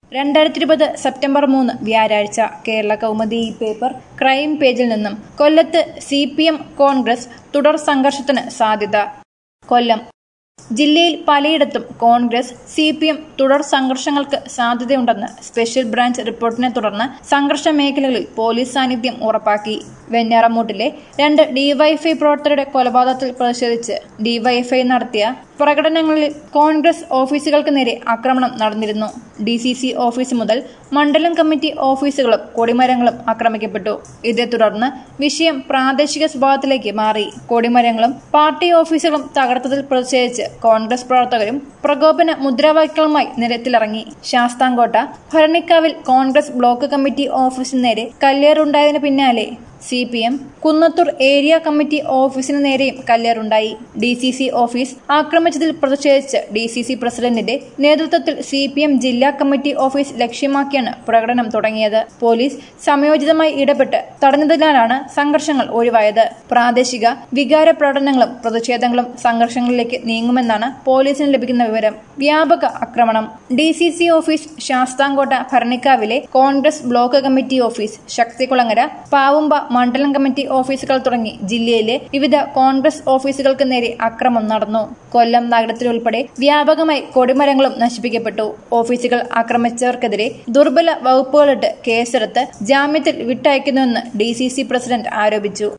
രണ്ടായിരത്തി ഇരുപത് സെപ്റ്റംബർ മൂന്ന് വ്യാഴാഴ്ച കേരള കൗമുദി പേപ്പർ ക്രൈം പേജിൽ നിന്നും കൊല്ലത്ത് സി പി എം കോൺഗ്രസ് തുടർ സംഘർഷത്തിന് സാധ്യത കൊല്ലം ജില്ലയിൽ പലയിടത്തും കോൺഗ്രസ് സി പി എം തുടർ സംഘർഷങ്ങൾക്ക് സാധ്യതയുണ്ടെന്ന് സ്പെഷ്യൽ ബ്രാഞ്ച് റിപ്പോർട്ടിനെ തുടർന്ന് സംഘർഷ മേഖലകളിൽ പോലീസ് സാന്നിധ്യം ഉറപ്പാക്കി വെഞ്ഞാറമൂട്ടിലെ രണ്ട് ഡിവൈഎഫ്ഐ പ്രവർത്തകരുടെ കൊലപാതകത്തിൽ പ്രതിഷേധിച്ച് ഡിവൈഎഫ്ഐ നടത്തിയ പ്രകടനങ്ങളിൽ കോൺഗ്രസ് ഓഫീസുകൾക്ക് നേരെ ആക്രമണം നടന്നിരുന്നു ഡി സി സി ഓഫീസ് മുതൽ മണ്ഡലം കമ്മിറ്റി ഓഫീസുകളും കൊടിമരങ്ങളും ആക്രമിക്കപ്പെട്ടു ഇതേ തുടർന്ന് വിഷയം പ്രാദേശിക സ്വഭാവത്തിലേക്ക് മാറി കൊടിമരങ്ങളും പാർട്ടി ഓഫീസുകളും തകർത്തതിൽ പ്രതിഷേധിച്ച് കോൺഗ്രസ് പ്രവർത്തകരും പ്രകോപന മുദ്രാവാക്യങ്ങളുമായി നിരത്തിലിറങ്ങി ശാസ്താംകോട്ട ഭരണിക്കാവിൽ കോൺഗ്രസ് ബ്ലോക്ക് കമ്മിറ്റി ഓഫീസിന് നേരെ കല്ലേറുണ്ടായതിനു പിന്നാലെ C P M Kunnathur area committee office നേരെയും കല്ലേറുണ്ടായി ഡി സി സി ഓഫീസ് ആക്രമിച്ചതിൽ പ്രതിഷേധിച്ച് ഡി സി സി പ്രസിഡന്റിന്റെ നേതൃത്വത്തിൽ സി പി എം ജില്ലാ കമ്മിറ്റി ഓഫീസ് ലക്ഷ്യമാക്കിയാണ് പ്രകടനം തുടങ്ങിയത് പോലീസ് സമയോചിതമായി ഇടപെട്ട് തടഞ്ഞതിനാലാണ് സംഘർഷങ്ങൾ ഒഴിവായത് പ്രാദേശിക വികാര പ്രകടനങ്ങളും പ്രതിഷേധങ്ങളും സംഘർഷങ്ങളിലേക്ക് നീങ്ങുമെന്നാണ് പോലീസിന് ലഭിക്കുന്ന വിവരം വ്യാപക ആക്രമണം D C C office Sasthamkotta ഭരണിക്കാവിലെ Congress block committee office Sakthikulangara Pavumba മണ്ഡലം കമ്മിറ്റി ഓഫീസുകൾ തുടങ്ങി ജില്ലയിലെ വിവിധ കോൺഗ്രസ് ഓഫീസുകൾക്ക് നേരെ അക്രമം നടന്നു കൊല്ലം നഗരത്തിലുൾപ്പെടെ വ്യാപകമായി കൊടിമരങ്ങളും നശിപ്പിക്കപ്പെട്ടു ഓഫീസുകൾ ആക്രമിച്ചവർക്കെതിരെ ദുർബല വകുപ്പുകളിട്ട് കേസെടുത്ത് ജാമ്യത്തിൽ വിട്ടയക്കുന്നുവെന്ന് ഡി പ്രസിഡന്റ് ആരോപിച്ചു